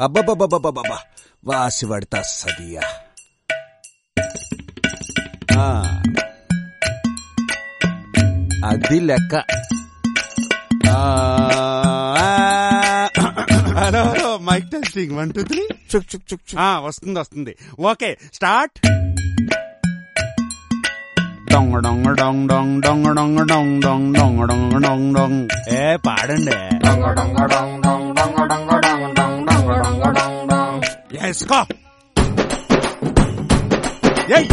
అబ్బబ్బబ్బబ్బబ్బబ్బా వాసి పడతా సదియా ఆ. అది లెక్క ఆ, hello hello mic testing one two three చుక్ చుక్ చుక్ చుక్. వస్తుంది వస్తుంది ఓకే స్టార్ట్ డొంగ డొంగ డొంగ డొంగ డొంగ డొంగ డొంగ డొంగ డొంగ డొంగ డొంగ డొంగ ఏ పాడండి వేసుకో ఏయ్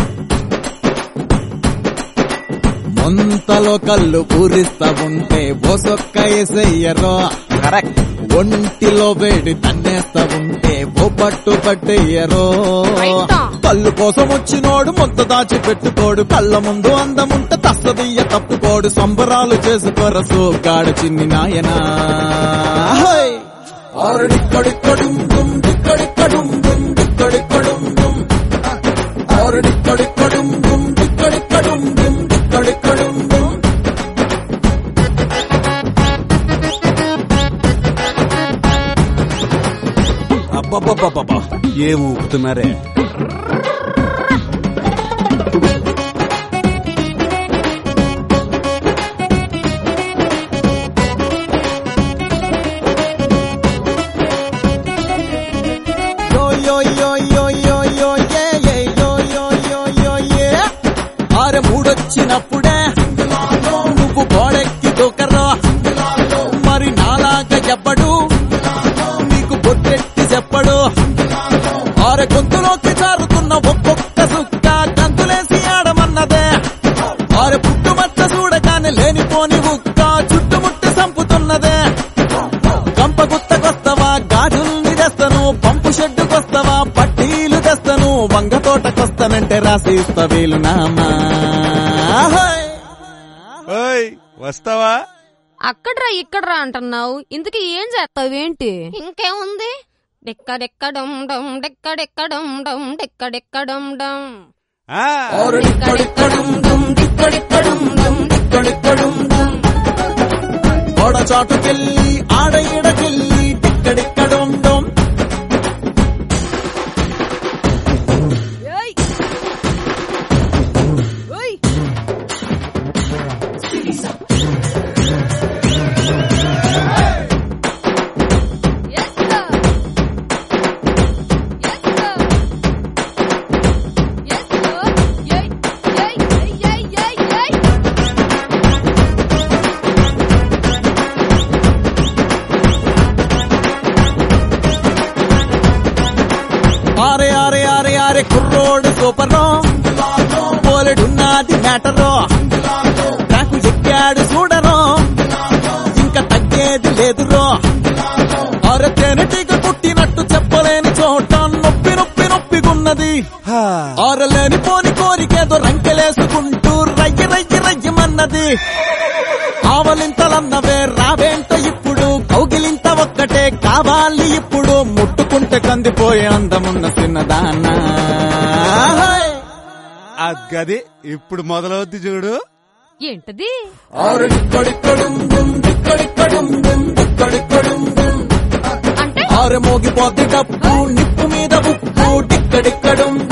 ముంతలో కళ్ళు పూరిస్తా ఉంటే బోసొక్క ఎసయ్యరో కరెక్ట్ ఒంటిలో వేడి తన్నేస్తా ఉంటే ఓ పట్టు పట్టేయరో రైటా. కళ్ళు కోసం వచ్చినోడు మొత్త దాచి పెట్టుకోడు కళ్ళ ముందు అందముంట తస్తదీయ తప్పుకోడు సంబరాలు చేసుకోర సోగాడు చిన్ని నాయనా హై! ఆరుడిక్కడిక్కడుం దుం దిక్కడిక్కడుం దుం దిక్కడిక్కడుం దుం. ఆరుడిక్కడిక్కడుం దుం దిక్కడిక్కడుం దుం దిక్కడిక్కడుం దుం. అబ్బబ్బబ్బబ్బబ్బా ఏం ఊపుతున్నారే Yo yo yo yo yo yo yeah yeah yo yo yo yo yeah ఆరె మూడొచ్చినప్పుడే నువ్వు గోడెక్కి దూకరా మరి నాలాగా చెప్పడు నీకు బొట్టెట్టి చెప్పడు ఆరె గొంతులోకి జారుతున్న ఒక్కొక్క సుక్క గంతులేసి ఆడమన్నదే ఆరె పుట్టుమచ్చ చూడగానే లేనిపోని ఉక్క చుట్టుముట్టి సంపుతున్నదే కంప గుత్తకొస్తావా గాజుల్ని తెస్తాను పంపు షెడ్డుకొస్తావా పట్టీలు తెస్తాను వంగ తోటకొస్తానంటే రాసి ఇస్తా వీలు నామా హై! ఓయ్ వస్తావా అక్కడ్రా ఇక్కడ్రా అంటున్నావు ఇంతకీ ఏం చేస్తావేంటి ఇంకేముంది డెక్కడెక్కడం డమ్ డెక్కడెక్కడం డమ్ డెక్కడెక్కడం డమ్ ఆ, డెక్కడెక్కడం డమ్ డెక్కడెక్కడం డమ్ డెక్కడెక్కడం డమ్ గోడ చాటుకెళ్ళి ఆడ ఈడకెళ్ళి టిక్కడిక్కడుండం ఏయ్ ఓయ్ Yes, sir. Yes, sir. Yes, sir. Yay, yay, yay, yay, yay, yay. ఆరే ఆరే ఆరే ఆరే కుర్రోడు సూపరో పోలెడున్నది మ్యాటరో నాకు ఎక్కాడు చూడరో ఇంకా తగ్గేది లేదురో అరే తేనెటీగ పుట్టినట్టు చెప్పలేని చోట నొప్పి నొప్పి నొప్పిగున్నది హా. ఆరలేని పోని కోరికేదో రంకెలేసుకుంటూ రయ్య రయ్య రయ్యమన్నది ఆవలింతలన్నవే రావేంట ఇప్పుడు కౌగిలింత ఒక్కటే కావాలి ఇప్పుడు ముట్టుకుంటే కందిపోయే అందమున్న చిన్నదాన్న అగ్గది ఇప్పుడు మొదలవుద్ది చూడు ఏంటది అంటే ఆరు మోగిపోతే డప్పు నిప్పు మీద ఉప్పు టిక్కడిక్కడుం